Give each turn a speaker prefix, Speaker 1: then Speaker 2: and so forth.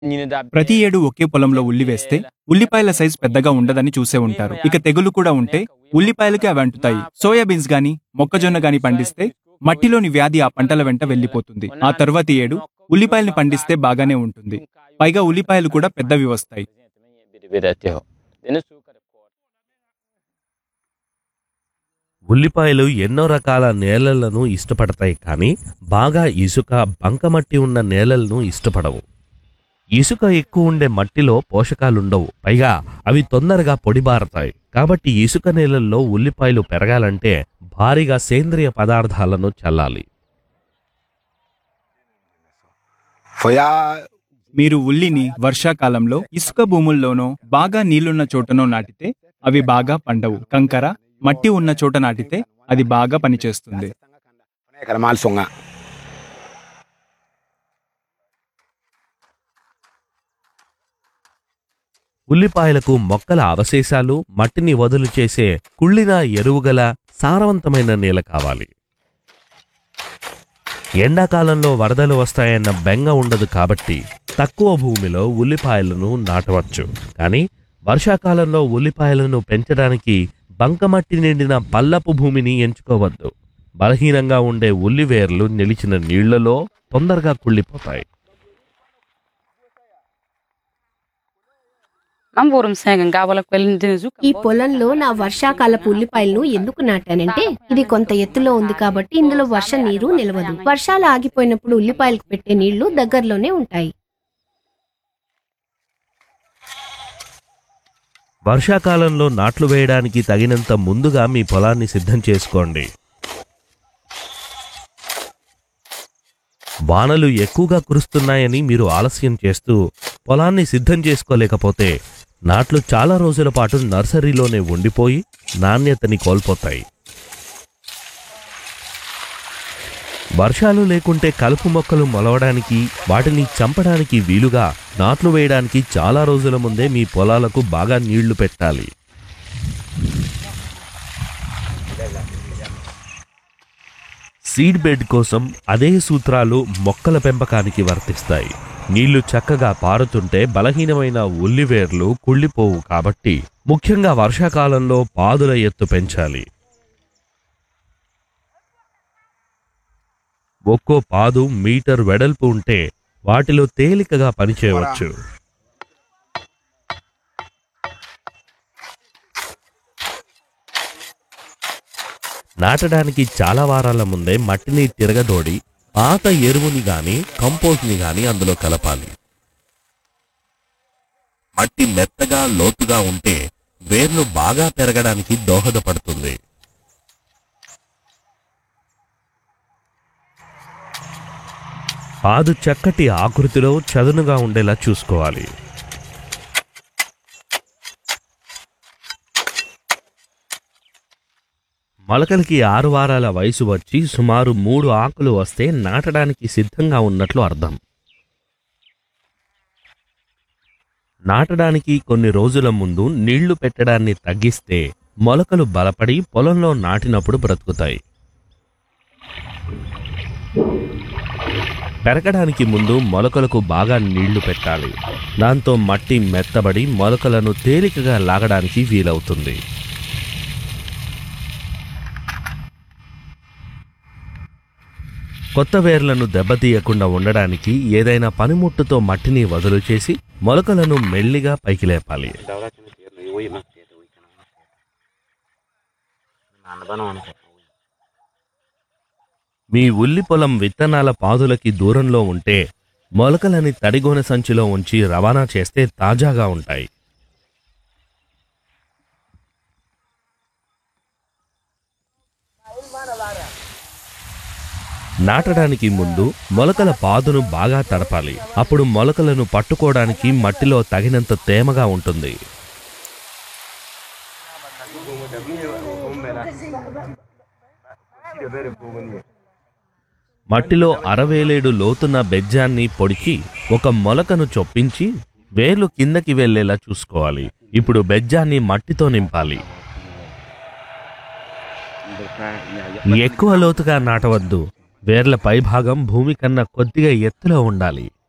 Speaker 1: ప్రతి ఏడు ఒకే పొలంలో ఉల్లి వేస్తే ఉల్లిపాయల సైజ్ పెద్దగా ఉండదని చూసే ఉంటారు ఇక తెగులు కూడా ఉంటే ఉల్లిపాయలకి అవి అంటుతాయి సోయాబీన్స్ గాని మొక్కజొన్న గాని పండిస్తే మట్టిలోని వ్యాధి ఆ పంటల వెంట వెళ్లిపోతుంది ఆ తర్వాతి ఏడు ఉల్లిపాయల్ని పండిస్తే బాగానే ఉంటుంది పైగా ఉల్లిపాయలు కూడా పెద్దవి వస్తాయి
Speaker 2: ఉల్లిపాయలు ఎన్నో రకాల నేలలను ఇష్టపడతాయి కానీ బాగా ఇసుక బంకమట్టి ఉన్న నేలలను ఇష్టపడవు ఇసుక ఎక్కువ ఉండే మట్టిలో పోషకాలుండవు పైగా అవి తొందరగా పొడిబారతాయి కాబట్టి ఇసుక నేలల్లో ఉల్లిపాయలు పెరగాలంటే భారీగా సేంద్రియ పదార్థాలను చల్లాలి
Speaker 3: Foi a.
Speaker 1: మీరు ఉల్లిని వర్షాకాలంలో ఇసుక భూముల్లోనో బాగా నీళ్లున్న చోటనో నాటితే అవి బాగా పండవు కంకర మట్టి ఉన్న చోట నాటితే అది బాగా పనిచేస్తుంది
Speaker 3: Kana mal songa.
Speaker 2: ఉల్లిపాయలకు మొక్కల అవశేషాలు మట్టిని వదులు చేసే కుళ్ళిన ఎరువుగల సారవంతమైన నేల కావాలి ఎండాకాలంలో వరదలు వస్తాయన్న బెంగ ఉండదు కాబట్టి తక్కువ భూమిలో ఉల్లిపాయలను నాటవచ్చు కానీ వర్షాకాలంలో ఉల్లిపాయలను పెంచడానికి బంకమట్టి నిండిన పల్లపు భూమిని ఎంచుకోవద్దు బలహీనంగా ఉండే ఉల్లివేర్లు నిలిచిన నీళ్లలో తొందరగా కుళ్ళిపోతాయి
Speaker 4: Mamburum senga ngabala kwelin
Speaker 5: ఈ పొలంలో నా వర్షాకాలపు ఉల్లిపాయలను ఎందుకు నాటానంటే ఇది కొంత ఎత్తులో ఉంది కాబట్టి ఇందులో వర్ష నీరు నిలవదు వర్షాలు ఆగిపోయినప్పుడు ఉల్లిపాయలకు పెట్టే నీళ్లు దగ్గరలోనే ఉంటాయి
Speaker 2: వర్షాకాలంలో నాట్లు వేయడానికి తగినంత ముందుగా మీ పొలాన్ని సిద్ధం చేసుకోండి వానలు ఎక్కువగా కురుస్తున్నాయని మీరు ఆలస్యం చేస్తూ పొలాన్ని సిద్ధం చేసుకోలేకపోతే నాట్లు చాలా రోజుల పాటు నర్సరీలోనే ఉండిపోయి నాణ్యతని కోల్పోతాయి వర్షాలు లేకుంటే కలుపు మొక్కలు మొలవడానికి వాటిని చంపడానికి వీలుగా నాట్లు వేయడానికి చాలా రోజుల ముందే మీ పొలాలకు బాగా నీళ్లు పెట్టాలి సీడ్ బెడ్ కోసం అదే సూత్రాలు మొక్కల పెంపకానికి వర్తిస్తాయి నీళ్లు చక్కగా పారుతుంటే బలహీనమైన ఉల్లివేర్లు కుళ్ళిపోవు కాబట్టి ముఖ్యంగా వర్షాకాలంలో పాదుల ఎత్తు పెంచాలి ఒక్కో పాదు మీటర్ వెడల్పు ఉంటే వాటిలో తేలికగా పనిచేయవచ్చు నాటడానికి చాలా వారాల ముందే మట్టిని తిరగదోడి పాత ఎరువుని గాని కంపోస్ట్ని గాని అందులో కలపాలి మట్టి మెత్తగా లోతుగా ఉంటే వేర్లు బాగా పెరగడానికి దోహదపడుతుంది పాదు చక్కటి ఆకృతిలో చదునుగా ఉండేలా చూసుకోవాలి మొలకలకి ఆరు వారాల వయసు వచ్చి సుమారు మూడు ఆకులు వస్తే నాటడానికి సిద్ధంగా ఉన్నట్లు అర్థం నాటడానికి కొన్ని రోజుల ముందు నీళ్లు పెట్టడాన్ని తగ్గిస్తే మొలకలు బలపడి పొలంలో నాటినప్పుడు బ్రతుకుతాయి పెరగడానికి ముందు మొలకలకు బాగా నీళ్లు పెట్టాలి దాంతో మట్టి మెత్తబడి మొలకలను తేలికగా లాగడానికి వీలవుతుంది కొత్త వేర్లను దెబ్బతీయకుండా ఉండడానికి ఏదైనా పనిముట్టుతో మట్టిని వదులు చేసి మొలకలను మెల్లిగా పైకి లేపాలి మీ ఉల్లి పొలం విత్తనాల పాదులకి దూరంలో ఉంటే మొలకలని తడిగోనె సంచిలో ఉంచి రవాణా చేస్తే తాజాగా ఉంటాయి నాటడానికి ముందు మొలకల పాదును బాగా తడపాలి అప్పుడు మొలకలను పట్టుకోవడానికి మట్టిలో తగినంత తేమగా ఉంటుంది మట్టిలో అరవేలేడు లోతున్న బెజ్జాన్ని పొడిచి ఒక మొలకను చొప్పించి వేర్లు కిందకి వెళ్ళేలా చూసుకోవాలి ఇప్పుడు బెజ్జాన్ని మట్టితో నింపాలి ఎక్కువ లోతుగా నాటవద్దు వేర్ల పైభాగం భూమి కన్నా కొద్దిగా ఎత్తులో ఉండాలి